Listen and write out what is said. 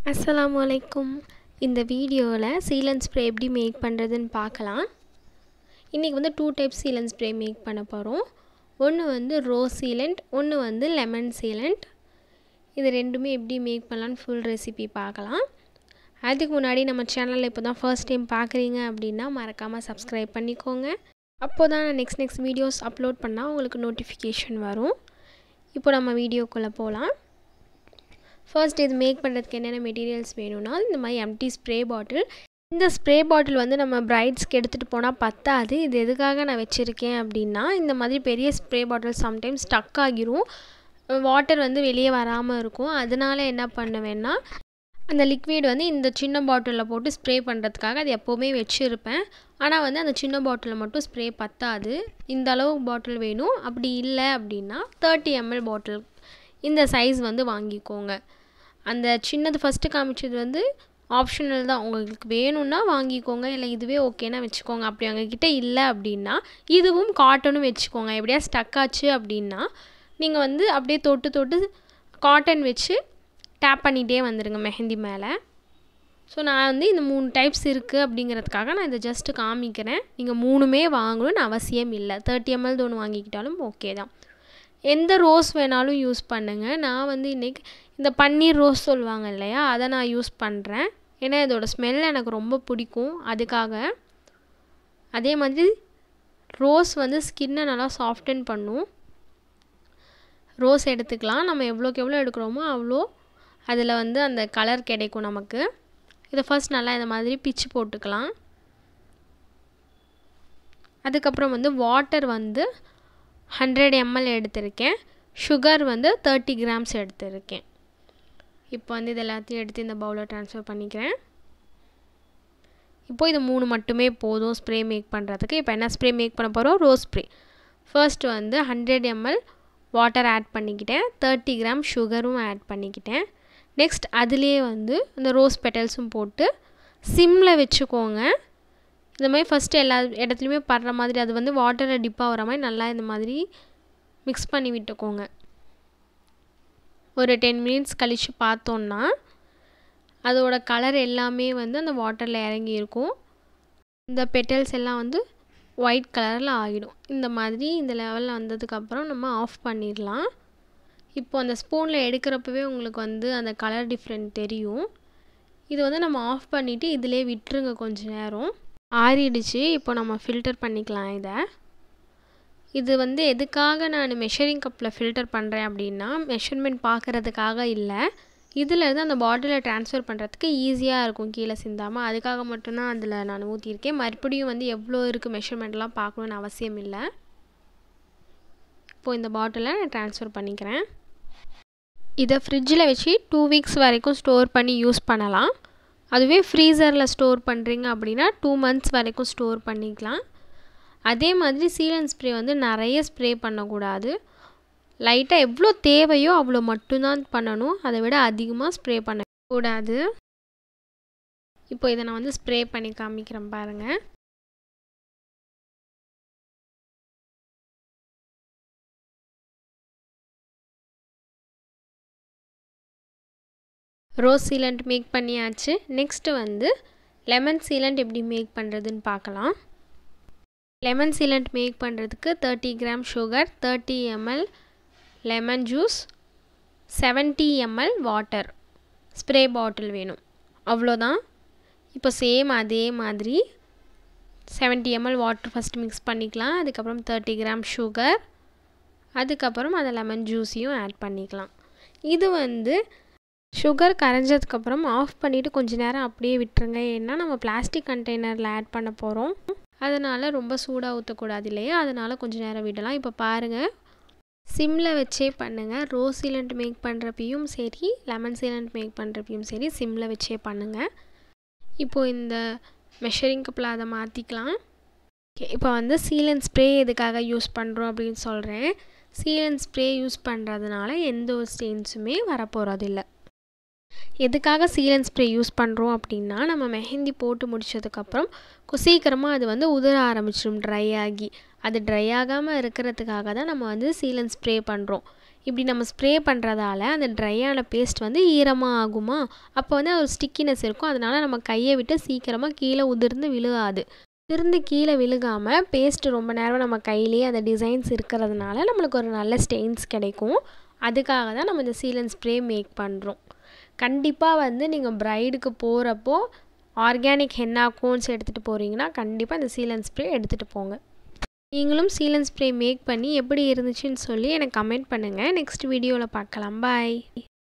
அஸ்ஸலாமு அலைக்கும் இந்த வீடியோவில் சீலன் ஸ்ப்ரே எப்படி மேக் பண்ணுறதுன்னு பார்க்கலாம் இன்றைக்கி வந்து two types sealant spray make பண்ண போகிறோம் ஒன்று வந்து ரோஸ் சீலண்ட் ஒன்று வந்து லெமன் சீலண்ட் இது ரெண்டுமே எப்படி மேக் பண்ணலான்னு ஃபுல் ரெசிபி பார்க்கலாம் அதுக்கு முன்னாடி நம்ம சேனலில் இப்போ தான் ஃபர்ஸ்ட் டைம் பார்க்குறீங்க அப்படின்னா மறக்காமல் சப்ஸ்கிரைப் பண்ணிக்கோங்க அப்போ தான் நான் நெக்ஸ்ட் நெக்ஸ்ட் வீடியோஸ் அப்லோட் பண்ணால் உங்களுக்கு நோட்டிஃபிகேஷன் வரும் இப்போ நம்ம வீடியோக்குள்ளே போகலாம் ஃபர்ஸ்ட் இது மேக் பண்ணுறதுக்கு என்னென்ன மெட்டீரியல்ஸ் வேணும்னா இந்த மாதிரி எம்டி ஸ்ப்ரே பாட்டில் இந்த ஸ்ப்ரே பாட்டில் வந்து நம்ம பிரைட்ஸ்க்கு எடுத்துகிட்டு போனால் பத்தாது இது எதுக்காக நான் வச்சுருக்கேன் அப்படின்னா இந்த மாதிரி பெரிய ஸ்ப்ரே பாட்டில் சம்டைம்ஸ் ஸ்டக் ஆகிரும் வாட்டர் வந்து வெளியே வராமல் இருக்கும் அதனால என்ன பண்ணுவேன்னா அந்த லிக்விட் வந்து இந்த சின்ன பாட்டிலில் போட்டு ஸ்ப்ரே பண்ணுறதுக்காக அது எப்போவுமே வச்சுருப்பேன் ஆனால் வந்து அந்த சின்ன பாட்டிலில் மட்டும் ஸ்ப்ரே பத்தாது இந்த அளவு பாட்டில் வேணும் அப்படி இல்லை அப்படின்னா தேர்ட்டி எம்எல் பாட்டில் இந்த சைஸ் வந்து வாங்கிக்கோங்க அந்த சின்னது ஃபஸ்ட்டு காமிச்சது வந்து ஆப்ஷனல் தான் உங்களுக்கு வேணும்னா வாங்கிக்கோங்க இல்லை இதுவே ஓகேனா வச்சுக்கோங்க அப்படி உங்ககிட்ட இல்லை அப்படின்னா இதுவும் காட்டனும் வச்சுக்கோங்க எப்படியா ஸ்டக் ஆச்சு அப்படின்னா நீங்கள் வந்து அப்படியே தொட்டு தொட்டு காட்டன் வச்சு டேப் பண்ணிகிட்டே வந்துடுங்க மெஹந்தி மேலே ஸோ நான் வந்து இந்த மூணு டைப்ஸ் இருக்குது அப்படிங்கிறதுக்காக நான் இதை ஜஸ்ட்டு காமிக்கிறேன் நீங்கள் மூணுமே வாங்கணும்னு அவசியம் இல்லை தேர்ட்டி எம்எல் ஒன்று வாங்கிக்கிட்டாலும் ஓகே தான் எந்த ரோஸ் வேணாலும் யூஸ் பண்ணுங்கள் நான் வந்து இன்றைக்கி இந்த பன்னீர் ரோஸ் சொல்லுவாங்க இல்லையா அதை நான் யூஸ் பண்ணுறேன் ஏன்னா இதோட ஸ்மெல் எனக்கு ரொம்ப பிடிக்கும் அதுக்காக அதே மாதிரி ரோஸ் வந்து ஸ்கின்னை நல்லா சாஃப்டன் பண்ணும் ரோஸ் எடுத்துக்கலாம் நம்ம எவ்வளோக்கு எவ்வளோ எடுக்கிறோமோ அவ்வளோ அதில் வந்து அந்த கலர் கிடைக்கும் நமக்கு இதை ஃபர்ஸ்ட் நல்லா இந்த மாதிரி பிச்சு போட்டுக்கலாம் அதுக்கப்புறம் வந்து வாட்டர் வந்து ஹண்ட்ரட் எம்எல் எடுத்திருக்கேன் சுகர் வந்து தேர்ட்டி கிராம்ஸ் எடுத்திருக்கேன் இப்போ வந்து இது எல்லாத்தையும் எடுத்து இந்த பவுலில் ட்ரான்ஸ்ஃபர் பண்ணிக்கிறேன் இப்போ இது மூணு மட்டுமே போதும் ஸ்ப்ரே மேக் பண்ணுறதுக்கு இப்போ என்ன ஸ்ப்ரே மேக் பண்ண போகிறோம் ரோஸ் ஸ்ப்ரே ஃபர்ஸ்ட் வந்து ஹண்ட்ரட் எம்எல் வாட்டர் ஆட் பண்ணிக்கிட்டேன் தேர்ட்டி கிராம் சுகரும் ஆட் பண்ணிக்கிட்டேன் நெக்ஸ்ட் அதுலேயே வந்து இந்த ரோஸ் பெட்டல்ஸும் போட்டு சிம்மில் வச்சுக்கோங்க இந்த மாதிரி ஃபஸ்ட்டு எல்லா இடத்துலையுமே படுற மாதிரி அது வந்து வாட்டரில் டிப் ஆகிற மாதிரி நல்லா இந்த மாதிரி மிக்ஸ் பண்ணி விட்டுக்கோங்க ஒரு டென் மினிட்ஸ் கழித்து பார்த்தோன்னா அதோட கலர் எல்லாமே வந்து அந்த வாட்டரில் இறங்கி இருக்கும் இந்த பெட்டல்ஸ் எல்லாம் வந்து ஒயிட் கலரில் ஆகிடும் இந்த மாதிரி இந்த லெவலில் வந்ததுக்கப்புறம் நம்ம ஆஃப் பண்ணிடலாம் இப்போ அந்த ஸ்பூனில் எடுக்கிறப்பவே உங்களுக்கு வந்து அந்த கலர் டிஃப்ரெண்ட் தெரியும் இது வந்து நம்ம ஆஃப் பண்ணிவிட்டு இதிலே விட்டுருங்க கொஞ்ச நேரம் ஆறிடுச்சு இப்போ நம்ம ஃபில்டர் பண்ணிக்கலாம் இதை இது வந்து எதுக்காக நான் மெஷரிங் கப்பில் ஃபில்டர் பண்ணுறேன் அப்படின்னா மெஷர்மெண்ட் பார்க்குறதுக்காக இல்லை இதிலேருந்து அந்த பாட்டிலை ட்ரான்ஸ்ஃபர் பண்ணுறதுக்கு ஈஸியாக இருக்கும் கீழே சிந்தாமல் அதுக்காக மட்டும்தான் அதில் நான் ஊற்றிருக்கேன் மறுபடியும் வந்து எவ்வளோ இருக்குது மெஷர்மெண்ட்லாம் பார்க்கணுன்னு அவசியம் இல்லை இப்போது இந்த பாட்டிலை நான் ட்ரான்ஸ்ஃபர் பண்ணிக்கிறேன் இதை ஃப்ரிட்ஜில் வச்சு டூ வீக்ஸ் வரைக்கும் ஸ்டோர் பண்ணி யூஸ் பண்ணலாம் அதுவே ஃப்ரீசரில் ஸ்டோர் பண்ணுறீங்க அப்படின்னா டூ மந்த்ஸ் வரைக்கும் ஸ்டோர் பண்ணிக்கலாம் அதே மாதிரி சீலன் ஸ்ப்ரே வந்து நிறைய ஸ்ப்ரே பண்ணக்கூடாது லைட்டாக எவ்வளோ தேவையோ அவ்வளோ மட்டும்தான் பண்ணணும் அதை விட அதிகமாக ஸ்ப்ரே பண்ணக்கூடாது இப்போ இதை நான் வந்து ஸ்ப்ரே பண்ணி காமிக்கிறேன் பாருங்கள் ரோஸ் சீலண்ட் மேக் பண்ணியாச்சு நெக்ஸ்ட்டு வந்து லெமன் சீலண்ட் எப்படி மேக் பண்ணுறதுன்னு பார்க்கலாம் லெமன் சீலண்ட் மேக் பண்ணுறதுக்கு thirty gram sugar thirty ml lemon juice seventy ml water spray bottle வேணும் அவ்வளோதான் இப்போ சேம் அதே மாதிரி seventy ml water first mix பண்ணிக்கலாம் அதுக்கப்புறம் தேர்ட்டி கிராம் சுகர் அதுக்கப்புறம் அந்த லெமன் ஜூஸையும் ஆட் பண்ணிக்கலாம் இது வந்து சுகர் கரைஞ்சதுக்கப்புறம் ஆஃப் பண்ணிவிட்டு கொஞ்ச நேரம் அப்படியே விட்டுருங்க ஏன்னா நம்ம பிளாஸ்டிக் கண்டெய்னரில் ஆட் பண்ண போகிறோம் அதனால் ரொம்ப சூடாக ஊற்றக்கூடாது இல்லையா அதனால் கொஞ்சம் நேரம் விடலாம் இப்போ பாருங்கள் சிம்மில் வச்சே பண்ணுங்கள் ரோஸ் சீலண்ட் மேக் பண்ணுறப்பையும் சரி லெமன் சீலண்ட் மேக் பண்ணுறப்பையும் சரி சிம்மில் வச்சே பண்ணுங்கள் இப்போது இந்த மெஷரிங் கப்பில் அதை மாற்றிக்கலாம் ஓகே இப்போ வந்து சீலன் ஸ்ப்ரே எதுக்காக யூஸ் பண்ணுறோம் அப்படின்னு சொல்கிறேன் சீலன் ஸ்ப்ரே யூஸ் பண்ணுறதுனால எந்த ஒரு ஸ்டெயின்ஸுமே வரப்போகிறதில்ல எதுக்காக சீலன் ஸ்ப்ரே யூஸ் பண்ணுறோம் அப்படின்னா நம்ம மெஹந்தி போட்டு முடித்ததுக்கப்புறம் சீக்கிரமாக அது வந்து உதிர ஆரம்பிச்சிடும் ட்ரை ஆகி அது ட்ரை ஆகாமல் இருக்கிறதுக்காக தான் நம்ம வந்து சீலன் ஸ்ப்ரே பண்ணுறோம் இப்படி நம்ம ஸ்ப்ரே பண்ணுறதால அந்த ட்ரையான பேஸ்ட் வந்து ஈரமாக ஆகுமா அப்போ வந்து ஒரு ஸ்டிக்கினஸ் இருக்கும் அதனால் நம்ம கையை விட்டு சீக்கிரமாக கீழே உதிர்ந்து விழுகாது உதிர்ந்து கீழே விழுகாமல் பேஸ்ட்டு ரொம்ப நேரம் நம்ம கையிலேயே அந்த டிசைன்ஸ் இருக்கிறதுனால நம்மளுக்கு ஒரு நல்ல ஸ்டெயின்ஸ் கிடைக்கும் அதுக்காக தான் நம்ம இந்த சீலன் ஸ்ப்ரே மேக் பண்ணுறோம் கண்டிப்பாக வந்து நீங்கள் ப்ரைடுக்கு போகிறப்போ ஆர்கானிக் ஹென்னா கோன்ஸ் எடுத்துகிட்டு போகிறீங்கன்னா கண்டிப்பாக இந்த சீலன் ஸ்ப்ரே எடுத்துகிட்டு போங்க நீங்களும் சீலன் ஸ்ப்ரே மேக் பண்ணி எப்படி இருந்துச்சுன்னு சொல்லி எனக்கு கமெண்ட் பண்ணுங்கள் நெக்ஸ்ட் வீடியோவில் பார்க்கலாம் பாய்